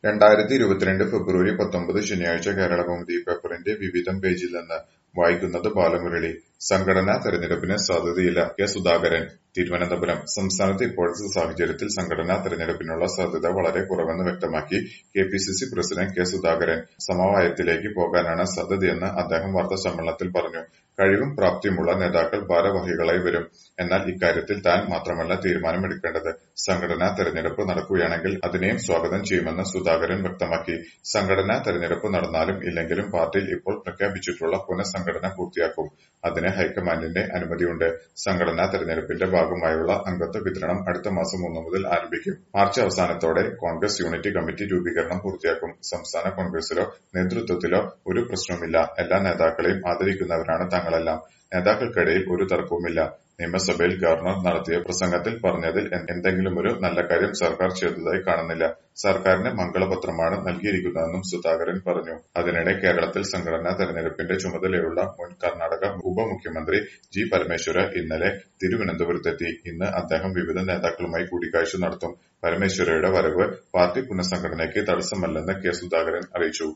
രണ്ടായിരത്തി ഇരുപത്തിരണ്ട് ഫെബ്രുവരി പത്തൊമ്പത് ശനിയാഴ്ച കേരളകൗമുദി പേപ്പറിന്റെ വിവിധം പേജിൽ നിന്ന് വായിക്കുന്നത് ബാലമുരളി സംഘടനാ തെരഞ്ഞെടുപ്പിന് സാധ്യതയില്ല കെ സുധാകരൻ തിരുവനന്തപുരം സംസ്ഥാനത്ത് ഇപ്പോഴത്തെ സാഹചര്യത്തിൽ സംഘടനാ തെരഞ്ഞെടുപ്പിനുള്ള സാധ്യത വളരെ കുറവെന്ന് വ്യക്തമാക്കി K P C C president K Sudhakaran സമവായത്തിലേക്ക് പോകാനാണ് സാധ്യതയെന്ന് അദ്ദേഹം വാർത്താസമ്മേളനത്തിൽ പറഞ്ഞു കഴിവും പ്രാപ്തിയുമുള്ള നേതാക്കൾ ഭാരവാഹികളായി വരും എന്നാൽ ഇക്കാര്യത്തിൽ താൻ മാത്രമല്ല തീരുമാനമെടുക്കേണ്ടത് സംഘടനാ തെരഞ്ഞെടുപ്പ് നടക്കുകയാണെങ്കിൽ അതിനെയും സ്വാഗതം ചെയ്യുമെന്ന് സുധാകരൻ വ്യക്തമാക്കി സംഘടനാ തെരഞ്ഞെടുപ്പ് നടന്നാലും ഇല്ലെങ്കിലും പാർട്ടിയിൽ ഇപ്പോൾ പ്രഖ്യാപിച്ചിട്ടുള്ള പുനഃസംഘടന പൂർത്തിയാക്കും അതിന് ഹൈക്കമാൻഡിന്റെ അനുമതിയുണ്ട് സംഘടനാ തെരഞ്ഞെടുപ്പിന്റെ ഭാഗമായുള്ള അംഗത്വ വിതരണം അടുത്ത മാസം മൂന്ന് മുതൽ ആരംഭിക്കും മാർച്ച് അവസാനത്തോടെ കോൺഗ്രസ് യൂണിറ്റ് കമ്മിറ്റി രൂപീകരണം പൂർത്തിയാക്കും സംസ്ഥാന കോൺഗ്രസിലോ നേതൃത്വത്തിലോ ഒരു പ്രശ്നവുമില്ല എല്ലാ നേതാക്കളെയും ആദരിക്കുന്നവരാണ് തങ്ങളെല്ലാം നേതാക്കൾക്കിടയിൽ ഒരു തർക്കവുമില്ല നിയമസഭയിൽ ഗവർണർ നടത്തിയ പ്രസംഗത്തിൽ പറഞ്ഞതിൽ എന്തെങ്കിലും ഒരു നല്ല കാര്യം സർക്കാർ ചെയ്തതായി കാണുന്നില്ല സർക്കാരിന് മംഗളപത്രമാണ് നൽകിയിരിക്കുന്നതെന്നും സുധാകരൻ പറഞ്ഞു അതിനിടെ കേരളത്തിൽ സംഘടനാ തെരഞ്ഞെടുപ്പിന്റെ ചുമതലയുള്ള മുൻ കർണാടക ഉപമുഖ്യമന്ത്രി ജി പരമേശ്വര ഇന്നലെ തിരുവനന്തപുരത്തെത്തി ഇന്ന് അദ്ദേഹം വിവിധ നേതാക്കളുമായി കൂടിക്കാഴ്ച നടത്തും പരമേശ്വരയുടെ വരവ് പാർട്ടി പുനഃസംഘടനയ്ക്ക് തടസ്സമല്ലെന്ന് കെ സുധാകരൻ അറിയിച്ചു